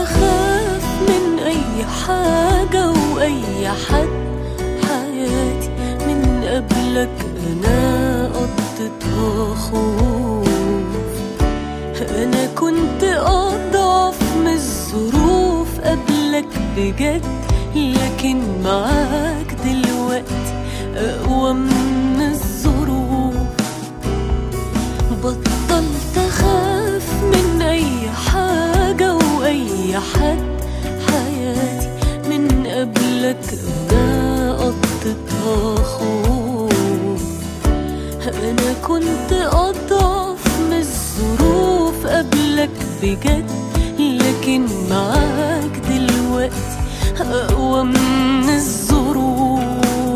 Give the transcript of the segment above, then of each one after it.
أخاف من أي حاجة وأي حد حياتي من قبلك أنا قضيتها خوف أنا كنت أضعف من الظروف قبلك بجد لكن معاك دلوقتي أقوى من الظروف بطلت أخاف من أي حاجة وأي حد حياتي من قبلك أنا قضيتها خوف أنا كنت أضعف من الظروف قبلك بجد لكن معاك دلوقتي أقوى من الظروف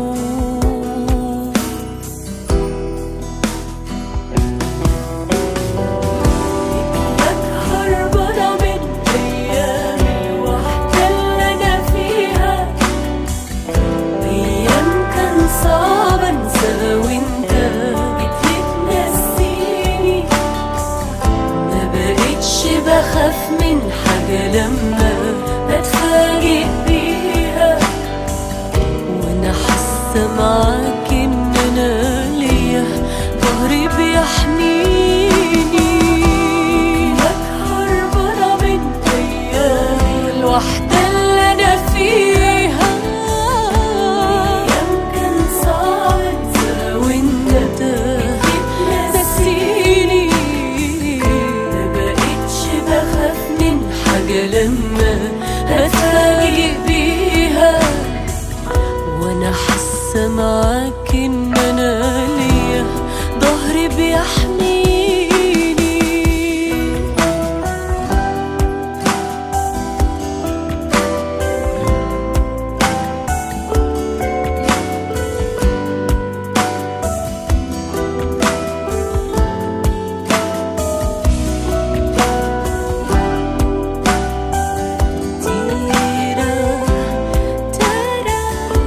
إنك هربانة من أيام الوحدة اللي أنا فيها أيام كان صعب أنساها وأنت بتنسيني ما بقتش بخاف من حاجة لما بتفاجئ بيها وأنا حاسة معاك إن أنا ليا ظهري بيحميني إنك هربانة من أيام الوحدة اللي أنا فيها أيام كان صعب أنسى وأنت بتنسيني ما بقتش بخاف من حاجة لما أتفاجئ بيها وانا حاسه معاك ان انا ليا ظهري بيحميني تيرا تارا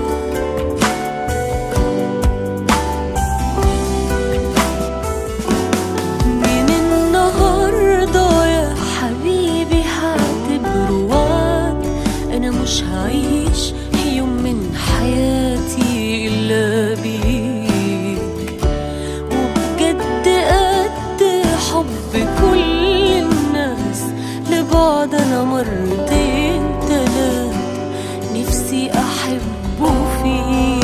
من النهاردة يا حبيبي هعتبره وعد أنا مش هعيش يوم من حياتي إلا بيك وبجد قد حب كل الناس لبعض أنا مرتين تلات نفسي أحبه فيك